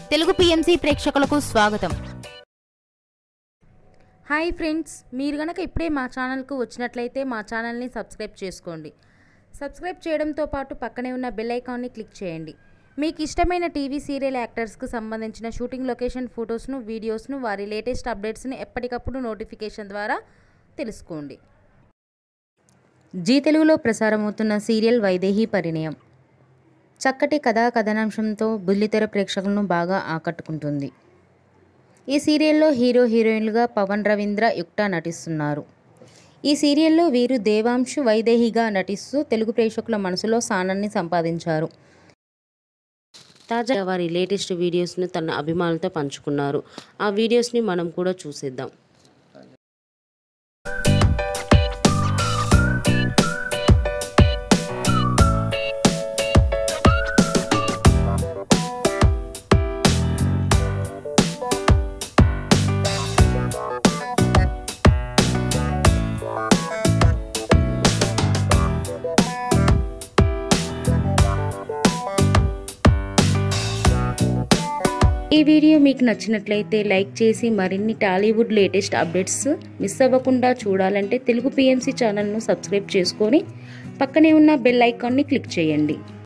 Telugu PMC ప్రేక్షకులకు స్వాగతం hi friends మీరు గనక ఇప్పుడే మా ఛానల్కు వచ్చినట్లయితే మా ఛానల్ని సబ్స్క్రైబ్ చేసుకోండి సబ్స్క్రైబ్ చేయడంతో పాటు పక్కనే ఉన్న బెల్ ఐకాన్ని క్లిక్ చేయండి మీకు ఇష్టమైన టీవీ సీరియల్ యాక్టర్స్కు సంబంధించిన షూటింగ్ లొకేషన్ ఫొటోస్ను వీడియోస్ను వారి లేటెస్ట్ అప్డేట్స్ని ఎప్పటికప్పుడు నోటిఫికేషన్ ద్వారా తెలుసుకోండి జీ తెలుగులో ప్రసారమవుతున్న సీరియల్ వైదేహి పరిణయం చక్కటి కథా కథనాంశంతో బుల్లితెర ప్రేక్షకులను బాగా ఆకట్టుకుంటుంది ఈ సీరియల్లో హీరో హీరోయిన్లుగా పవన్ రవీంద్ర యుక్త నటిస్తున్నారు ఈ సీరియల్లో వీరు దేవాంశు వైదేహిగా నటిస్తూ తెలుగు ప్రేక్షకుల మనసులో స్థానాన్ని సంపాదించారు తాజా వారి లేటెస్ట్ వీడియోస్ను తన అభిమానులతో పంచుకున్నారు ఆ వీడియోస్ని మనం కూడా చూసేద్దాం ఈ వీడియో మీకు నచ్చినట్లయితే లైక్ చేసి మరిన్ని టాలీవుడ్ లేటెస్ట్ అప్డేట్స్ మిస్ అవ్వకుండా చూడాలంటే తెలుగు పిఎంసి ఛానల్ను సబ్స్క్రైబ్ చేసుకొని పక్కనే ఉన్న బెల్ ఐకాన్ని క్లిక్ చేయండి